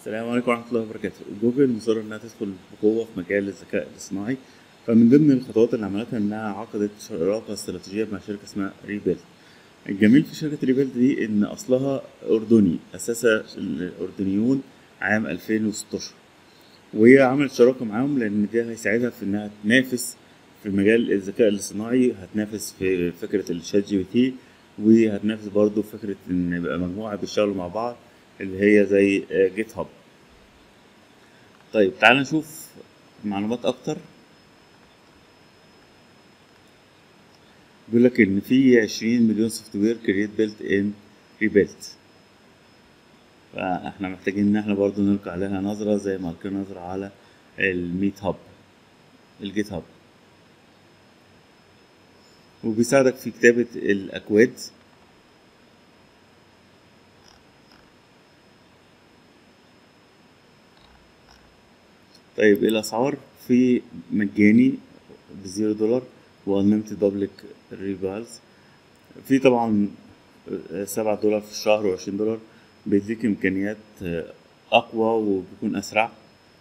السلام عليكم ورحمة الله وبركاته جوجل مصر انها تدخل بقوة في مجال الذكاء الاصطناعي فمن ضمن الخطوات اللي عملتها انها عقدت شراكة استراتيجية مع شركة اسمها ريبيلد الجميل في شركة ريبيلد دي ان اصلها اردني اسسها الاردنيون عام 2016 وهي عملت شراكة معاهم لان ده هيساعدها في انها تنافس في مجال الذكاء الاصطناعي هتنافس في فكرة الشات جي بي تي وهتنافس برضه في فكرة ان يبقى مجموعة بيشتغلوا مع بعض اللي هي زي جيت هاب طيب تعال نشوف معلومات اكتر بيقول لك ان في 20 مليون سوفت وير كريت بيلت ان ريبيلت فاحنا محتاجين ان احنا برضو نلقي عليها نظرة زي ما لقينا نظرة على الميت هاب الجيت هاب وبيساعدك في كتابة الأكواد طيب الأسعار في مجاني بزيرو دولار وأنليمتد بابليك ريفالز في طبعا سبعة دولار في الشهر وعشرين دولار بيديك إمكانيات أقوى وبيكون أسرع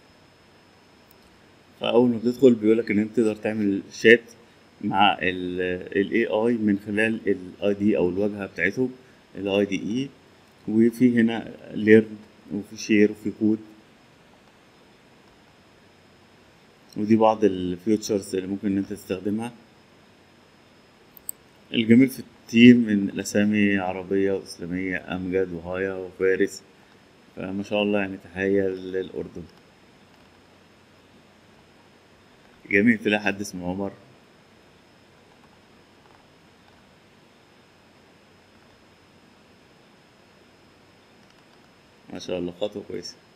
فأول ما بتدخل بيقولك إن أنت تقدر تعمل شات مع ال AI من خلال ال ID أو الواجهة بتاعتهم ال IDE وفي هنا ليرن وفي شير وفي كود ودي بعض الفيوتشرز اللي ممكن ان انت تستخدمها الجميل في التيم ان الاسامي عربية واسلامية امجد وهايا وفارس فما شاء الله يعني تحية للاردن جميل تلاقي حد اسمه عمر ما شاء الله خطوة كويسة